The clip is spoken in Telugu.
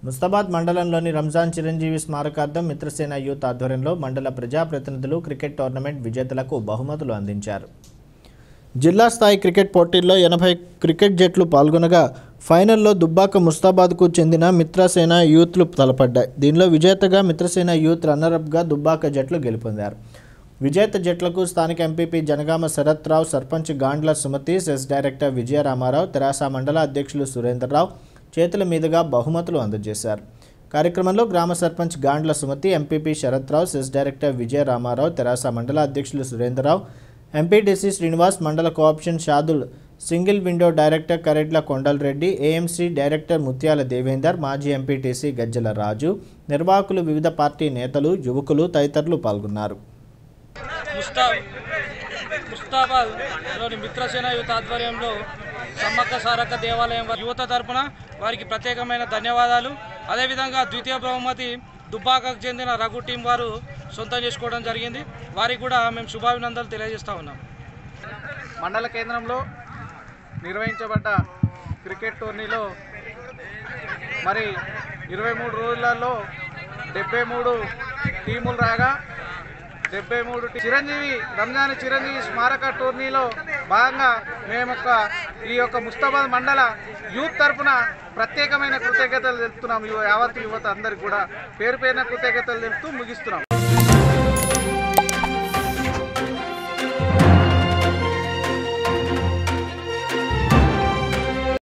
ముస్తాబాద్ మండలంలోని రంజాన్ చిరంజీవి స్మారకార్థం మిత్రసేన యూత్ ఆధ్వర్యంలో మండల ప్రజాప్రతినిధులు క్రికెట్ టోర్నమెంట్ విజేతలకు బహుమతులు అందించారు జిల్లా స్థాయి క్రికెట్ పోటీల్లో ఎనభై క్రికెట్ జట్లు పాల్గొనగా ఫైనల్లో దుబ్బాక ముస్తాబాద్కు చెందిన మిత్రసేన యూత్లు తలపడ్డాయి దీనిలో విజేతగా మిత్రసేన యూత్ రన్నరప్గా దుబ్బాక జట్లు గెలుపొందారు విజేత జట్లకు స్థానిక MPP Janagama Sharath Rao sarpanch Gandla Sumathi cess director Vijayaramarao Terasa మండల అధ్యక్షులు సురేందర్రావు చేతుల మీదుగా బహుమతులు అందజేశారు కార్యక్రమంలో గ్రామ sarpanch Gandla Sumathi MPP Sharath Rao cess director Vijayaramarao Terasa మండల అధ్యక్షులు సురేందర్రావు ఎంపీటీసీ శ్రీనివాస్ మండల co-option Shadul single window director Karedla Kondalreddy AMC director Muthyala Devender మాజీ ఎంపీటీసీ గజ్జల రాజు నిర్వాహకులు వివిధ పార్టీ నేతలు యువకులు తదితరులు పాల్గొన్నారు ముస్తా ముస్తాబాద్లోని మిత్రసేన యువత ఆధ్వర్యంలో సమ్మక్క సారక్క దేవాలయం వారి యువత తరపున వారికి ప్రత్యేకమైన ధన్యవాదాలు అదేవిధంగా ద్వితీయ బహుమతి దుబ్బాకకు చెందిన రఘు టీం వారు సొంతం చేసుకోవడం జరిగింది వారికి కూడా మేము శుభాభినందనలు తెలియజేస్తా ఉన్నాం మండల కేంద్రంలో నిర్వహించబడ్డ క్రికెట్ టోర్నీలో మరి ఇరవై మూడు రోజులలో డెబ్బై మూడు టీములు రాగా డెబ్బై మూడు టీ- చిరంజీవి రంజాన్ చిరంజీవి స్మారక టోర్నీలో భాగంగా మేము ఒక ఈ యొక్క ముస్తాబాద్ మండల యూత్ తరపున ప్రత్యేకమైన కృతజ్ఞతలు తెలుపుతున్నాం యువ యావత్ యువత అందరికి కూడా పేరు పేరున కృతజ్ఞతలు తెలుపుతూ ముగిస్తున్నాం